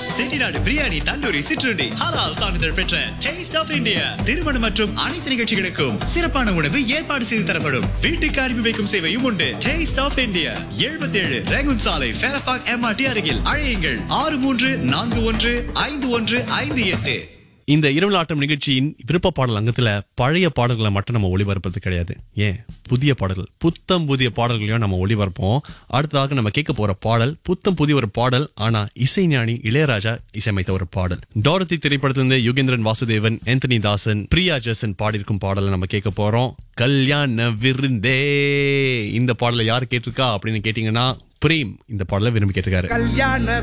செட்டிநாடு பிரியாணி தந்தூரி சிற்றுண்டி ஹலால் சான்றிதழ் பெற்ற டேஸ்ட் ஆஃப் இந்தியா திருமணம் மற்றும் அனைத்து நிகழ்ச்சிகளுக்கும் சிறப்பான உணவு ஏற்பாடு செய்து தரப்படும் வீட்டுக்கு அனுப்பி வைக்கும் சேவையும் உண்டு டேஸ்ட் ஆஃப் இந்தியா எழுபத்தி ஏழு ரேகுன் சாலை ஃபேரபாக் எம்ஆர்டி அருகில் அழையுங்கள் ஆறு மூன்று நான்கு ஒன்று ஐந்து ஒன்று ஐந்து எட்டு இந்த இரவு ஆட்டம் நிகழ்ச்சியின் விருப்ப பாடல் அங்கத்துல பழைய பாடல்களை மட்டும் நம்ம ஒளிபரப்புறது கிடையாது ஏன் புதிய பாடல்கள் புத்தம் புதிய பாடல்களையும் நம்ம ஒளிபரப்போம் அடுத்ததாக நம்ம கேட்க போற பாடல் புத்தம் புதிய ஒரு பாடல் ஆனா இசைஞானி இளையராஜா இசையமைத்த ஒரு பாடல் டாரதி திரைப்படத்திலிருந்து யுகேந்திரன் வாசுதேவன் ஆந்தனி தாசன் பிரியா ஜெசன் பாடியிருக்கும் பாடலை நம்ம கேட்க போறோம் கல்யாண விருந்தே இந்த பாடலை யார் கேட்டிருக்கா அப்படின்னு கேட்டீங்கன்னா பிரேம் இந்த பாடலை விரும்பி கேட்டிருக்காரு கல்யாண